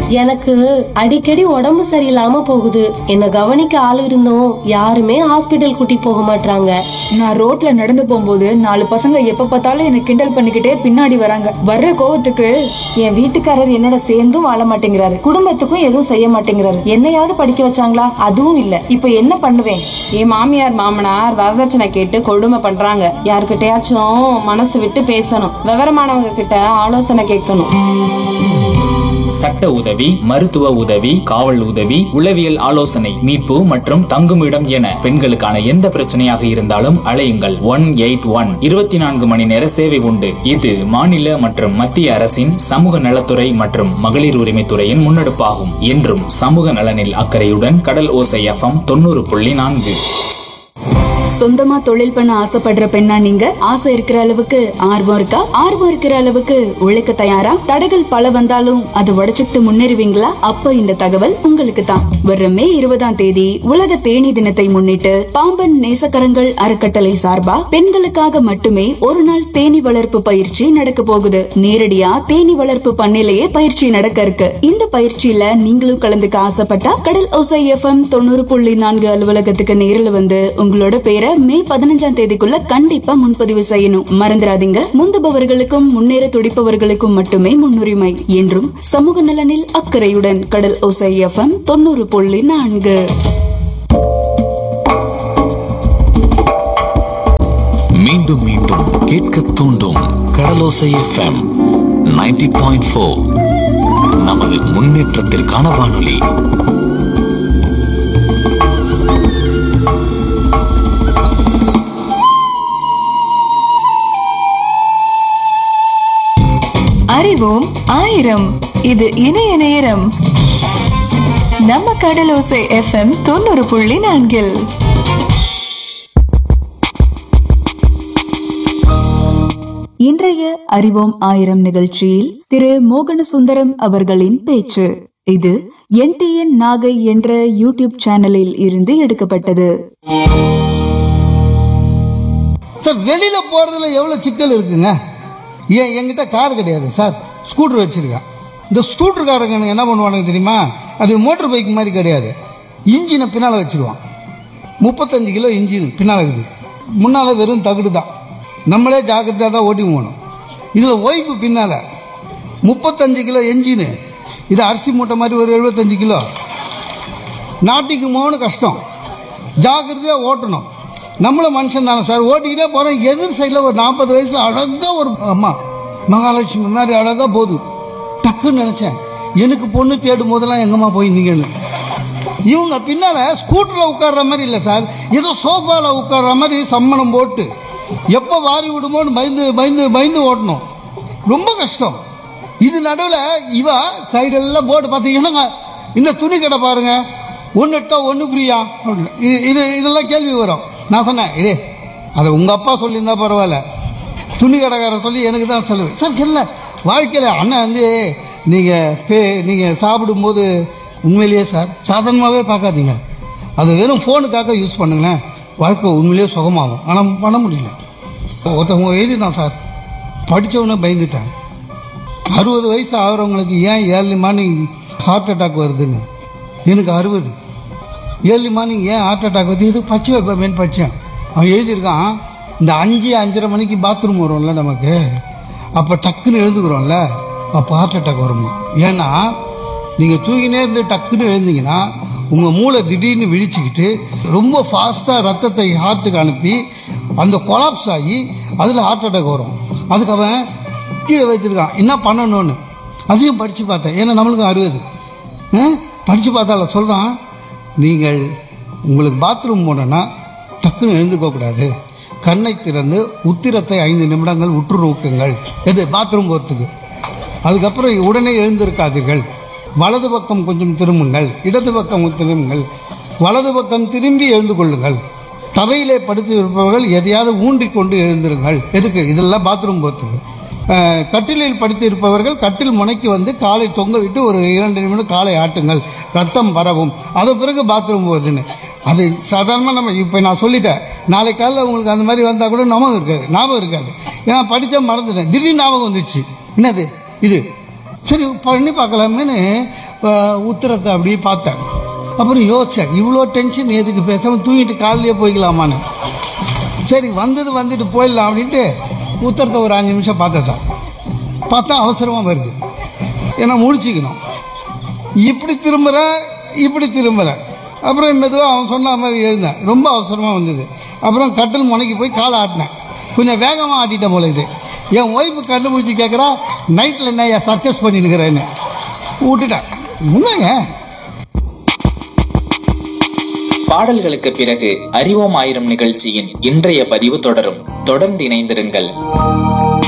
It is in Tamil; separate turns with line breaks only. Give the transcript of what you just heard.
எனக்கு அடிக்கடி உடம்பு சரியில்லாம போகுது என்ன கவனிக்க ஆள் இருந்தும் யாருமே ஹாஸ்பிட்டல் கூட்டி போக மாட்டாங்க
நான் ரோட்ல நடந்து போகும்போது நாலு பசங்க எப்ப பார்த்தாலும் என்ன கிண்டல் பண்ணிக்கிட்டே பின்னாடி வராங்க வர்ற கோவத்துக்கு
என் வீட்டுக்காரர் என்னோட சேர்ந்தும் வாழ மாட்டேங்கிறாரு குடும்பத்துக்கும் எதுவும் செய்ய மாட்டேங்கிறாரு என்னையாவது படிக்க வச்சாங்களா அதுவும் இல்ல இப்ப என்ன பண்ணுவேன்
என் மாமியார் மாமனார் வரதட்சணை கேட்டு கொடுமை பண்றாங்க யார்கிட்டயாச்சும் மனசு விட்டு பேசணும் விவரமானவங்க கிட்ட ஆலோசனை கேட்கணும்
சட்ட உதவி மருத்துவ உதவி காவல் உதவி உளவியல் ஆலோசனை மீட்பு மற்றும் தங்குமிடம் என பெண்களுக்கான எந்த பிரச்சனையாக இருந்தாலும் அழையுங்கள் ஒன் எயிட் ஒன் இருபத்தி நான்கு மணி நேர சேவை உண்டு இது மாநில மற்றும் மத்திய அரசின் சமூக நலத்துறை மற்றும் மகளிர் உரிமைத்துறையின் முன்னெடுப்பாகும் என்றும் சமூக நலனில் அக்கறையுடன் கடல் ஓசை எஃப்எம் தொண்ணூறு புள்ளி நான்கு
சொந்தமா தொழில் பண்ண ஆசைப்படுற பெண்ணா நீங்க ஆசை இருக்கிற அளவுக்கு ஆர்வம் இருக்கா ஆர்வம் இருக்கிற அளவுக்கு உழைக்க தயாரா தடைகள் பல வந்தாலும் அதை உடைச்சுக்கிட்டு முன்னேறுவீங்களா அப்ப இந்த தகவல் உங்களுக்கு தான் வர்ற மே இருபதாம் தேதி உலக தேனி தினத்தை முன்னிட்டு பாம்பன் நேசக்கரங்கள் அறக்கட்டளை சார்பா பெண்களுக்காக மட்டுமே ஒரு நாள் தேனி வளர்ப்பு பயிற்சி நடக்க போகுது நேரடியா தேனி வளர்ப்பு பண்ணையிலேயே பயிற்சி நடக்க இருக்கு இந்த பயிற்சியில நீங்களும் கலந்துக்க ஆசைப்பட்டா கடல் ஓசை எஃப்எம் தொண்ணூறு புள்ளி நான்கு அலுவலகத்துக்கு நேரில் வந்து உங்களோட பேரை மே பதினஞ்சாம் தேதிக்குள்ள கண்டிப்பா முன்பதிவு செய்யணும் மறந்துடாதீங்க முந்துபவர்களுக்கும் முன்னேற துடிப்பவர்களுக்கும் மட்டுமே முன்னுரிமை என்றும் சமூக நலனில் அக்கறையுடன் கடல் ஓசை எஃப்எம் தொண்ணூறு புள்ளி நான்கு
மீண்டும் மீண்டும் கேட்க தூண்டும் கடலோசை எஃப்எம் 90.4 பாயிண்ட் ஃபோர் நமது முன்னேற்றத்திற்கான வானொலி
அறிவோம் ஆயிரம் இது இணைய நேரம் நம்ம கடலோசை எஃப்எம் தொண்ணூறு புள்ளி நான்கில்
இன்றைய அறிவோம் ஆயிரம் நிகழ்ச்சியில் திரு மோகன சுந்தரம் அவர்களின் பேச்சு இது என்டிஎன் நாகை என்ற யூடியூப் சேனலில் இருந்து எடுக்கப்பட்டது
சார் வெளியில போறதுல எவ்வளவு சிக்கல் இருக்குங்க ஏன் என்கிட்ட கார் கிடையாது சார் ஸ்கூட்டர் வச்சிருக்கேன் இந்த ஸ்கூட்டர்காரங்க என்ன பண்ணுவானுங்க தெரியுமா அது மோட்டர் பைக் மாதிரி கிடையாது இன்ஜினை பின்னால் வச்சிருவான் முப்பத்தஞ்சு கிலோ இன்ஜின் பின்னால் இருக்குது முன்னால் வெறும் தகுடு தான் நம்மளே ஜாக்கிரதையாக தான் ஓட்டி போகணும் இதில் ஒய்ஃபு பின்னால் முப்பத்தஞ்சு கிலோ என்ஜினு இது அரிசி மூட்டை மாதிரி ஒரு எழுபத்தஞ்சு கிலோ நாட்டிக்கு மோன்னு கஷ்டம் ஜாக்கிரதையாக ஓட்டணும் நம்மளும் மனுஷன் தானே சார் ஓட்டிக்கிட்டே போகிறேன் எதிர் சைடில் ஒரு நாற்பது வயசு அழகாக ஒரு அம்மா மகாலட்சுமி மாதிரி அழகாக போகுது டக்குன்னு நினச்சேன் எனக்கு பொண்ணு தேடும் போதெல்லாம் எங்கம்மா போயிருந்தீங்கன்னு இவங்க பின்னால் ஸ்கூட்டரில் உட்கார்ற மாதிரி இல்லை சார் ஏதோ சோஃபாவில் உட்கார்ற மாதிரி சம்மணம் போட்டு எப்போ வாரி விடுமோன்னு பயந்து பயந்து பயந்து ஓட்டணும் ரொம்ப கஷ்டம் இது நடுவில் இவ சைடெல்லாம் போர்டு பார்த்து என்னங்க இந்த துணி கடை பாருங்க ஒன்று எடுத்தா ஒன்று ஃப்ரீயா அப்படின்னு. இது இது இதெல்லாம் கேள்வி வரும் நான் சொன்னேன் இதே அதை உங்கள் அப்பா சொல்லியிருந்தா பரவாயில்ல துணி கடைக்காரன் சொல்லி எனக்கு தான் செலவு சார் இல்லை வாழ்க்கையில் அண்ணன் வந்து நீங்கள் பே நீங்கள் சாப்பிடும்போது உண்மையிலேயே சார் சாதாரணமாகவே பார்க்காதீங்க அது வெறும் ஃபோனுக்காக யூஸ் பண்ணுங்களேன் வாழ்க்கை உண்மையிலேயே சுகமாகும் ஆனால் பண்ண முடியல ஒருத்தவங்க எழுதிதான் சார் படித்தவனே பயந்துட்டாங்க அறுபது வயசு ஆகிறவங்களுக்கு ஏன் ஏர்லி மார்னிங் ஹார்ட் அட்டாக் வருதுன்னு எனக்கு அறுபது ஏர்லி மார்னிங் ஏன் ஹார்ட் அட்டாக் வருது இது பச்சை வைப்பேன் படித்தேன் அவன் எழுதியிருக்கான் இந்த அஞ்சு அஞ்சரை மணிக்கு பாத்ரூம் வரும்ல நமக்கு அப்போ டக்குன்னு எழுந்துக்கிறோம்ல அப்போ ஹார்ட் அட்டாக் வருமா ஏன்னா நீங்கள் தூங்கினே இருந்து டக்குன்னு எழுந்தீங்கன்னா உங்கள் மூளை திடீர்னு விழிச்சுக்கிட்டு ரொம்ப ஃபாஸ்ட்டாக ரத்தத்தை ஹார்ட்டுக்கு அனுப்பி அந்த கொலாப்ஸ் ஆகி அதில் ஹார்ட் அட்டாக் வரும் அதுக்கு அவன் கீழே வைத்திருக்கான் என்ன பண்ணணும்னு அதையும் படித்து பார்த்தேன் ஏன்னா நம்மளுக்கு அறுபது படித்து பார்த்தால சொல்கிறான் நீங்கள் உங்களுக்கு பாத்ரூம் போனோன்னா டக்குன்னு எழுந்துக்க கூடாது கண்ணை திறந்து உத்திரத்தை ஐந்து நிமிடங்கள் உற்று நோக்குங்கள் எது பாத்ரூம் போகிறதுக்கு அதுக்கப்புறம் உடனே எழுந்திருக்காதீர்கள் வலது பக்கம் கொஞ்சம் திரும்புங்கள் இடது பக்கம் திரும்புங்கள் வலது பக்கம் திரும்பி எழுந்து கொள்ளுங்கள் தரையிலே படுத்து இருப்பவர்கள் எதையாவது ஊன்றிக் கொண்டு எழுந்திருங்கள் எதுக்கு இதெல்லாம் பாத்ரூம் போகிறதுக்கு அஹ், கட்டிலில் படுத்து இருப்பவர்கள் கட்டில் முனைக்கு வந்து காலை தொங்க விட்டு ஒரு இரண்டு நிமிடம் காலை ஆட்டுங்கள் ரத்தம் பரவும் அது பிறகு பாத்ரூம் போகுதுன்னு அது சாதாரணமாக நம்ம இப்போ நான் சொல்லிட்டேன் நாளை காலையில் உங்களுக்கு அந்த மாதிரி வந்தால் கூட ஞாபகம் இருக்காது ஞாபகம் இருக்காது ஏன்னா படித்தா மறந்துட்டேன் திடீர்னு ஞாபகம் வந்துச்சு என்னது இது சரி பண்ணி பார்க்கலாமேன்னு அஹ், உத்தரத்தை அப்படியே பார்த்தேன் அப்புறம் யோசிச்சேன் இவ்வளோ டென்ஷன் எதுக்கு பேசாமல் தூங்கிட்டு காலையிலேயே போய்க்கலாமான்னு சரி வந்தது வந்துட்டு போயிடலாம் அப்படின்ட்டு உத்தரத்தை ஒரு அஞ்சு நிமிஷம் பார்த்தேன் சார் பார்த்தா அவசரமாக வருது ஏன்னா முடிச்சுக்கணும் இப்படி திரும்புகிற இப்படி திரும்புகிற அப்புறம் மெதுவாக அவன் சொன்ன மாதிரி எழுந்தேன் ரொம்ப அவசரமாக வந்தது அப்புறம் கட்டில் முனைக்கு போய் காலை ஆட்டினேன் கொஞ்சம் வேகமாக ஆட்டிட்டேன் போல இது என் ஒய்ஃபு கண்டுபிடிச்சி கேட்குறா நைட்டில் என்ன சர்க்கஸ் பண்ணிருக்கிறேன்னு விட்டுட்டேன் உண்மைங்க
பாடல்களுக்கு பிறகு அறிவோம் ஆயிரம் நிகழ்ச்சியின் இன்றைய பதிவு தொடரும் தொடர்ந்து இணைந்திருங்கள்